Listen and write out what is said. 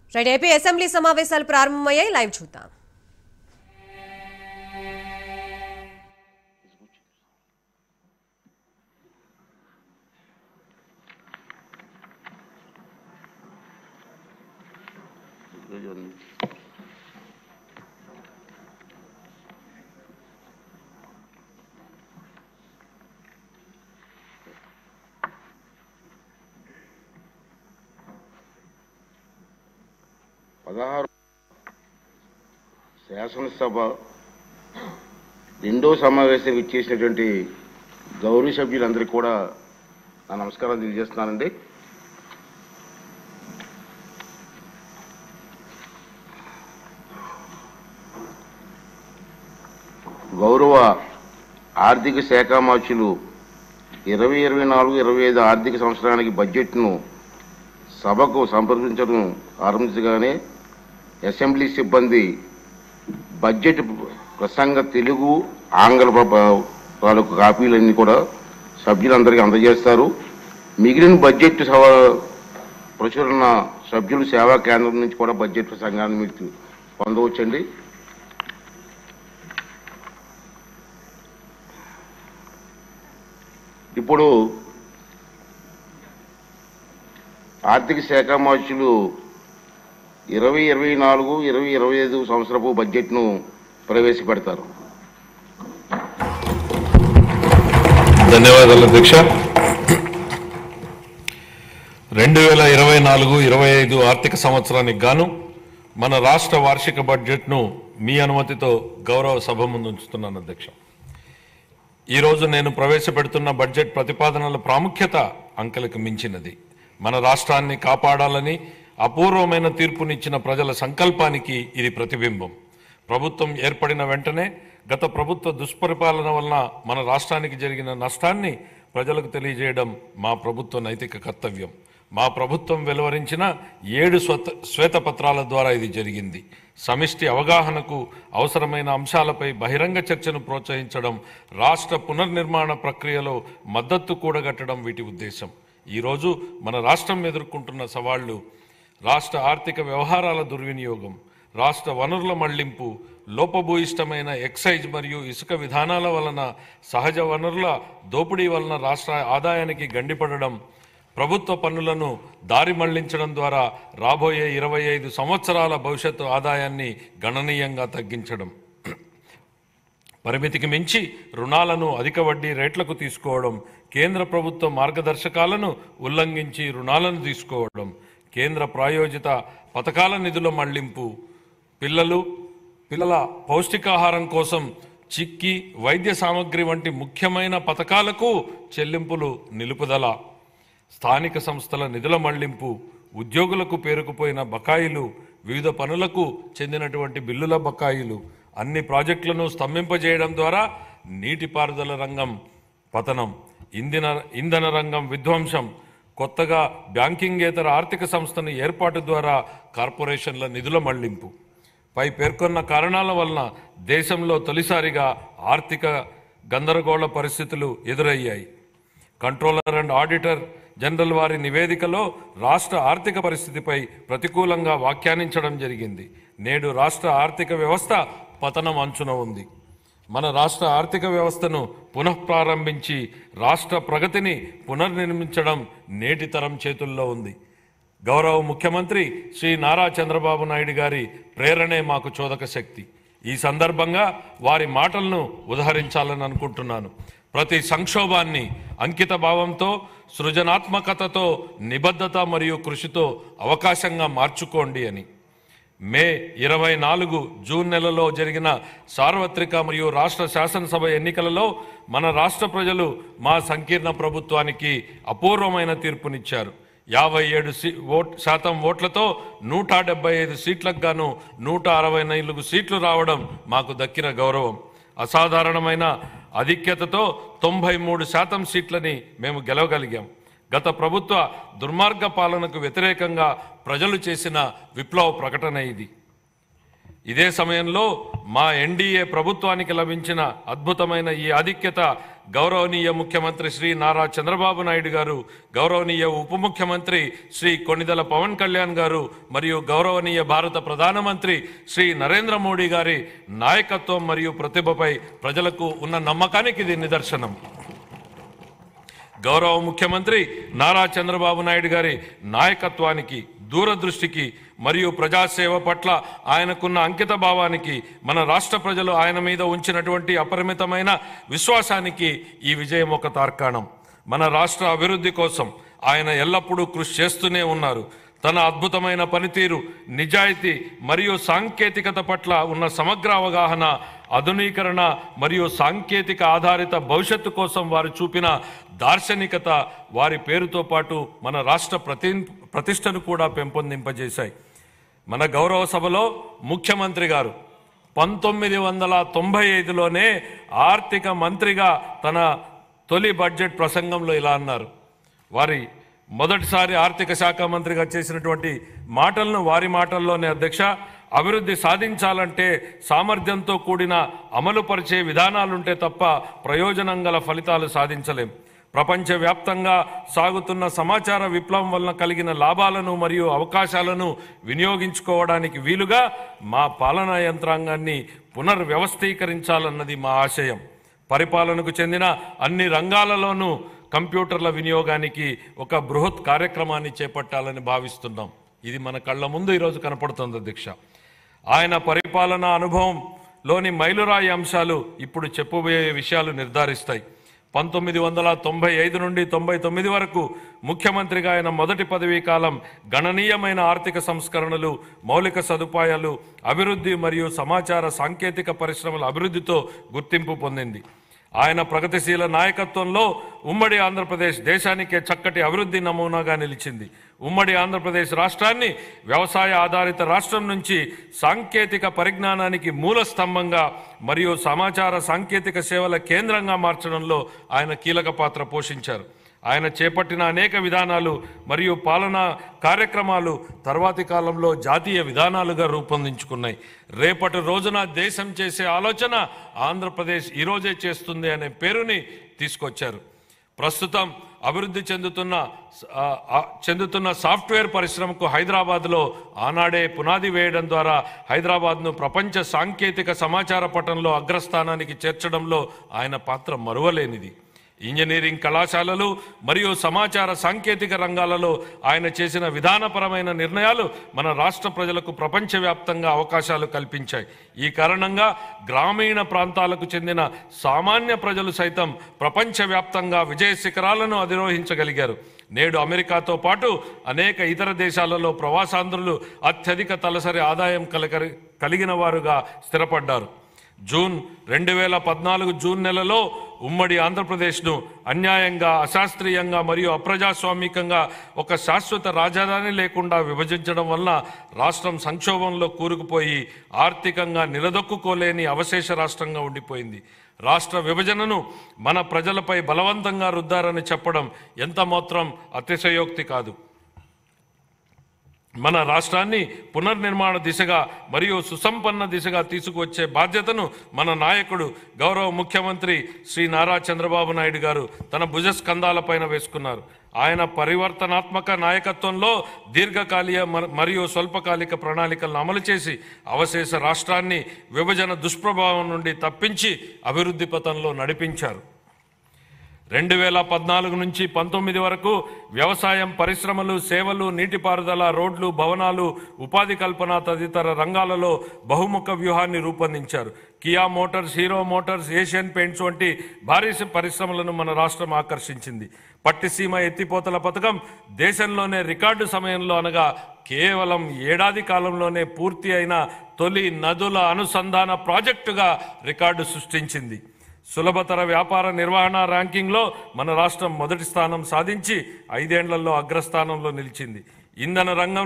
right AP assembly సమావేశాలు ప్రారంభమయ్యాయి live చూద్దాం పదహారు శాసనసభ రెండో సమావేశం ఇచ్చేసినటువంటి గౌరవ సభ్యులందరికీ కూడా నా నమస్కారం తెలియజేస్తున్నానండి గౌరవ ఆర్థిక శాఖ మార్చులు ఇరవై ఇరవై నాలుగు ఇరవై ఐదు ఆర్థిక సంవత్సరానికి బడ్జెట్ను సభకు సంప్రదించడం ఆరంభించగానే అసెంబ్లీ సిబ్బంది బడ్జెట్ ప్రసంగ తెలుగు ఆంగ్ల ప- తాలూకు కాపీలన్నీ కూడా సభ్యులందరికీ అందజేస్తారు మిగిలిన బడ్జెట్ సభ ప్రచురణ సభ్యులు సేవా కేంద్రం నుంచి కూడా బడ్జెట్ ప్రసంగాన్ని మీకు పొందవచ్చండి ఇప్పుడు ఆర్థిక శాఖ మార్చులు ఇరవై ఇరవై నాలుగు ఇరవై ఇరవై ఐదు సంవత్సరపు బడ్జెట్ను ప్రవేశపెడతారు ధన్యవాదాలు అధ్యక్ష రెండు వేల ఇరవై నాలుగు ఇరవై ఐదు ఆర్థిక సంవత్సరానికి గాను మన రాష్ట్ర వార్షిక బడ్జెట్ను మీ అనుమతితో గౌరవ సభ ముందు ఉంచుతున్నాను అధ్యక్ష ఈరోజు నేను ప్రవేశపెడుతున్న బడ్జెట్ ప్రతిపాదనల ప్రాముఖ్యత అంకెలకు మించినది మన రాష్ట్రాన్ని కాపాడాలని అపూర్వమైన తీర్పునిచ్చిన ప్రజల సంకల్పానికి ఇది ప్రతిబింబం ప్రభుత్వం ఏర్పడిన వెంటనే గత ప్రభుత్వ దుష్పరిపాలన వలన మన రాష్ట్రానికి జరిగిన నష్టాన్ని ప్రజలకు తెలియజేయడం మా ప్రభుత్వ నైతిక కర్తవ్యం మా ప్రభుత్వం వెలువరించిన ఏడు స్వత శ్వేతపత్రాల ద్వారా ఇది జరిగింది సమిష్టి అవగాహనకు అవసరమైన అంశాలపై బహిరంగ చర్చను ప్రోత్సహించడం రాష్ట్ర పునర్నిర్మాణ ప్రక్రియలో మద్దతు కూడగట్టడం వీటి ఉద్దేశం ఈరోజు మన రాష్ట్రం ఎదుర్కొంటున్న సవాళ్లు రాష్ట్ర ఆర్థిక వ్యవహారాల దుర్వినియోగం రాష్ట్ర వనరుల మళ్లింపు లోపభూయిష్టమైన ఎక్సైజ్ మరియు ఇసుక విధానాల వలన సహజ వనరుల దోపిడీ వలన రాష్ట్ర ఆదాయానికి గండిపడడం ప్రభుత్వ పన్నులను దారి మళ్లించడం ద్వారా రాబోయే ఇరవై ఐదు సంవత్సరాల భవిష్యత్తు ఆదాయాన్ని గణనీయంగా తగ్గించడం పరిమితికి మించి రుణాలను అధిక వడ్డీ రేట్లకు తీసుకోవడం కేంద్ర ప్రభుత్వ మార్గదర్శకాలను ఉల్లంఘించి రుణాలను తీసుకోవడం కేంద్ర ప్రాయోజిత పథకాల నిధుల మళ్లింపు పిల్లలు పిల్లల పౌష్టికాహారం కోసం చిక్కి వైద్య సామగ్రి వంటి ముఖ్యమైన పథకాలకు చెల్లింపులు నిలుపుదల స్థానిక సంస్థల నిధుల మళ్లింపు ఉద్యోగులకు పేరుకుపోయిన బకాయిలు వివిధ పనులకు చెందినటువంటి బిల్లుల బకాయిలు అన్ని ప్రాజెక్టులను స్తంభింపజేయడం ద్వారా నీటిపారుదల రంగం పతనం ఇంధన ఇంధన రంగం విధ్వంసం కొత్తగా బ్యాంకింగేతర ఆర్థిక సంస్థను ఏర్పాటు ద్వారా కార్పొరేషన్ల నిధుల మళ్లింపు పై పేర్కొన్న కారణాల వలన దేశంలో తొలిసారిగా ఆర్థిక గందరగోళ పరిస్థితులు ఎదురయ్యాయి కంట్రోలర్ అండ్ ఆడిటర్ జనరల్ వారి నివేదికలో రాష్ట్ర ఆర్థిక పరిస్థితిపై ప్రతికూలంగా వ్యాఖ్యానించడం జరిగింది నేడు రాష్ట్ర ఆర్థిక వ్యవస్థ పతనం అంచున ఉంది మన రాష్ట్ర ఆర్థిక వ్యవస్థను పునఃప్రారంభించి రాష్ట్ర ప్రగతిని పునర్నిర్మించడం నేటి తరం చేతుల్లో ఉంది గౌరవ ముఖ్యమంత్రి శ్రీ నారా చంద్రబాబు నాయుడు గారి ప్రేరణే మాకు చోదక శక్తి ఈ సందర్భంగా వారి మాటలను ఉదహరించాలని అనుకుంటున్నాను ప్రతి సంక్షోభాన్ని అంకిత భావంతో సృజనాత్మకతతో నిబద్ధత మరియు కృషితో అవకాశంగా మార్చుకోండి అని మే ఇరవై నాలుగు జూన్ నెలలో జరిగిన సార్వత్రిక మరియు రాష్ట్ర శాసనసభ ఎన్నికలలో మన రాష్ట్ర ప్రజలు మా సంకీర్ణ ప్రభుత్వానికి అపూర్వమైన తీర్పునిచ్చారు యాభై ఏడు సీ ఓట్ శాతం ఓట్లతో నూట డెబ్బై ఐదు సీట్లకు గాను నూట అరవై నాలుగు సీట్లు రావడం మాకు దక్కిన గౌరవం అసాధారణమైన ఆధిక్యతతో తొంభై మూడు శాతం సీట్లని మేము గెలవగలిగాం గత ప్రభుత్వ దుర్మార్గ పాలనకు వ్యతిరేకంగా ప్రజలు చేసిన విప్లవ ప్రకటన ఇది ఇదే సమయంలో మా ఎన్డీఏ ప్రభుత్వానికి లభించిన అద్భుతమైన ఈ ఆధిక్యత గౌరవనీయ ముఖ్యమంత్రి శ్రీ నారా చంద్రబాబు నాయుడు గారు గౌరవనీయ ఉప ముఖ్యమంత్రి శ్రీ కొణిదల పవన్ కళ్యాణ్ గారు మరియు గౌరవనీయ భారత ప్రధానమంత్రి శ్రీ నరేంద్ర మోడీ గారి నాయకత్వం మరియు ప్రతిభపై ప్రజలకు ఉన్న నమ్మకానికి ఇది నిదర్శనం గౌరవ ముఖ్యమంత్రి నారా చంద్రబాబు నాయుడు గారి నాయకత్వానికి దూరదృష్టికి మరియు ప్రజాసేవ పట్ల ఆయనకున్న అంకిత భావానికి మన రాష్ట్ర ప్రజలు ఆయన మీద ఉంచినటువంటి అపరిమితమైన విశ్వాసానికి ఈ విజయం ఒక తార్కాణం మన రాష్ట్ర అభివృద్ధి కోసం ఆయన ఎల్లప్పుడూ కృషి చేస్తూనే ఉన్నారు తన అద్భుతమైన పనితీరు నిజాయితీ మరియు సాంకేతికత పట్ల ఉన్న సమగ్ర అవగాహన ఆధునీకరణ మరియు సాంకేతిక ఆధారిత భవిష్యత్తు కోసం వారు చూపిన దార్శనికత వారి పేరుతో పాటు మన రాష్ట్ర ప్రతి ప్రతిష్టను కూడా పెంపొందింపజేశాయి మన గౌరవ సభలో ముఖ్యమంత్రి గారు పంతొమ్మిది వందల తొంభై ఐదులోనే ఆర్థిక మంత్రిగా తన తొలి బడ్జెట్ ప్రసంగంలో ఇలా అన్నారు వారి మొదటిసారి ఆర్థిక శాఖ మంత్రిగా చేసినటువంటి మాటలను వారి మాటల్లోనే అధ్యక్ష అభివృద్ధి సాధించాలంటే సామర్థ్యంతో కూడిన అమలుపరిచే విధానాలుంటే తప్ప ప్రయోజనం గల ఫలితాలు సాధించలేం ప్రపంచవ్యాప్తంగా సాగుతున్న సమాచార విప్లవం వలన కలిగిన లాభాలను మరియు అవకాశాలను వినియోగించుకోవడానికి వీలుగా మా పాలనా యంత్రాంగాన్ని పునర్వ్యవస్థీకరించాలన్నది మా ఆశయం పరిపాలనకు చెందిన అన్ని రంగాలలోనూ కంప్యూటర్ల వినియోగానికి ఒక బృహత్ కార్యక్రమాన్ని చేపట్టాలని భావిస్తున్నాం ఇది మన కళ్ళ ముందు ఈరోజు కనపడుతుంది అధ్యక్ష ఆయన పరిపాలనా అనుభవంలోని మైలురాయి అంశాలు ఇప్పుడు చెప్పబోయే విషయాలు నిర్ధారిస్తాయి పంతొమ్మిది వందల తొంభై ఐదు నుండి తొంభై తొమ్మిది వరకు ముఖ్యమంత్రిగా ఆయన మొదటి పదవీ కాలం గణనీయమైన ఆర్థిక సంస్కరణలు మౌలిక సదుపాయాలు అభివృద్ధి మరియు సమాచార సాంకేతిక పరిశ్రమల అభివృద్ధితో గుర్తింపు పొందింది ఆయన ప్రగతిశీల నాయకత్వంలో ఉమ్మడి ఆంధ్రప్రదేశ్ దేశానికే చక్కటి అభివృద్ధి నమూనాగా నిలిచింది ఉమ్మడి ఆంధ్రప్రదేశ్ రాష్ట్రాన్ని వ్యవసాయ ఆధారిత రాష్ట్రం నుంచి సాంకేతిక పరిజ్ఞానానికి మూల స్తంభంగా మరియు సమాచార సాంకేతిక సేవల కేంద్రంగా మార్చడంలో ఆయన కీలక పాత్ర పోషించారు ఆయన చేపట్టిన అనేక విధానాలు మరియు పాలనా కార్యక్రమాలు తర్వాతి కాలంలో జాతీయ విధానాలుగా రూపొందించుకున్నాయి రేపటి రోజున దేశం చేసే ఆలోచన ఆంధ్రప్రదేశ్ ఈరోజే చేస్తుంది అనే పేరుని తీసుకొచ్చారు ప్రస్తుతం అభివృద్ధి చెందుతున్న ఆ, ఆ, చెందుతున్న సాఫ్ట్వేర్ పరిశ్రమకు హైదరాబాద్లో ఆనాడే పునాది వేయడం ద్వారా హైదరాబాద్ను ప్రపంచ సాంకేతిక సమాచార పటంలో అగ్రస్థానానికి చేర్చడంలో ఆయన పాత్ర మరువలేనిది ఇంజనీరింగ్ కళాశాలలు మరియు సమాచార సాంకేతిక రంగాలలో ఆయన చేసిన విధానపరమైన నిర్ణయాలు మన రాష్ట్ర ప్రజలకు ప్రపంచవ్యాప్తంగా అవకాశాలు కల్పించాయి ఈ కారణంగా గ్రామీణ ప్రాంతాలకు చెందిన సామాన్య ప్రజలు సైతం ప్రపంచవ్యాప్తంగా విజయ శిఖరాలను అధిరోహించగలిగారు నేడు అమెరికాతో పాటు అనేక ఇతర దేశాలలో ప్రవాసాంధ్రులు అత్యధిక తలసరి ఆదాయం కలగ కలిగిన వారుగా స్థిరపడ్డారు జూన్ రెండు వేల పద్నాలుగు జూన్ నెలలో ఉమ్మడి ఆంధ్రప్రదేశ్ను అన్యాయంగా అశాస్త్రీయంగా మరియు అప్రజాస్వామికంగా ఒక శాశ్వత రాజధాని లేకుండా విభజించడం వలన రాష్ట్రం సంక్షోభంలో కూరుకుపోయి ఆర్థికంగా నిలదొక్కుకోలేని అవశేష రాష్ట్రంగా ఉండిపోయింది రాష్ట్ర విభజనను మన ప్రజలపై బలవంతంగా రుద్దారని చెప్పడం ఎంత మాత్రం అతిశయోక్తి కాదు మన రాష్ట్రాన్ని పునర్నిర్మాణ దిశగా మరియు సుసంపన్న దిశగా తీసుకువచ్చే బాధ్యతను మన నాయకుడు గౌరవ ముఖ్యమంత్రి శ్రీ నారా చంద్రబాబు నాయుడు గారు తన భుజస్కంధాలపైన వేసుకున్నారు ఆయన పరివర్తనాత్మక నాయకత్వంలో దీర్ఘకాలిక మర- మరియు స్వల్పకాలిక ప్రణాళికలను అమలు చేసి అవశేష రాష్ట్రాన్ని విభజన దుష్ప్రభావం నుండి తప్పించి అభివృద్ధి పథంలో నడిపించారు రెండు వేల పద్నాలుగు నుంచి పంతొమ్మిది వరకు వ్యవసాయం పరిశ్రమలు సేవలు నీటిపారుదల రోడ్లు భవనాలు ఉపాధి కల్పన తదితర రంగాలలో బహుముఖ వ్యూహాన్ని రూపొందించారు Kia Motors Hero Motors Asian Paints వంటి భారీ పరిశ్రమలను మన రాష్ట్రం ఆకర్షించింది పట్టిసీమ ఎత్తిపోతల పథకం దేశంలోనే రికార్డు సమయంలో అనగా కేవలం ఏడాది కాలంలోనే పూర్తి అయిన తొలి నదుల అనుసంధాన ప్రాజెక్టుగా రికార్డు సృష్టించింది సులభతర వ్యాపార నిర్వహణ ర్యాంకింగ్లో మన రాష్ట్రం మొదటి స్థానం సాధించి ఐదేండ్లలో అగ్రస్థానంలో నిలిచింది ఇంధన రంగం